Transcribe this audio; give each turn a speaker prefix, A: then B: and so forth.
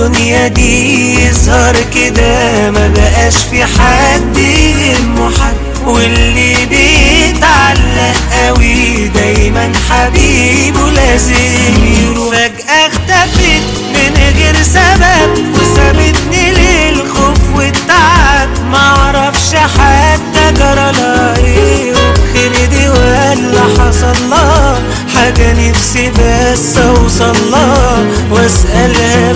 A: الدنيا دي يظهر كده ما بقاش في حد يهمه حد واللي بيتعلق قوي دايما حبيبه لازم يروح فجأة اختفت من غير سبب وسابتني للخوف والتعب معرفش حتى جرالها ايه وبخير دي ولا حصل لها حاجة نفسي بس اوصل لها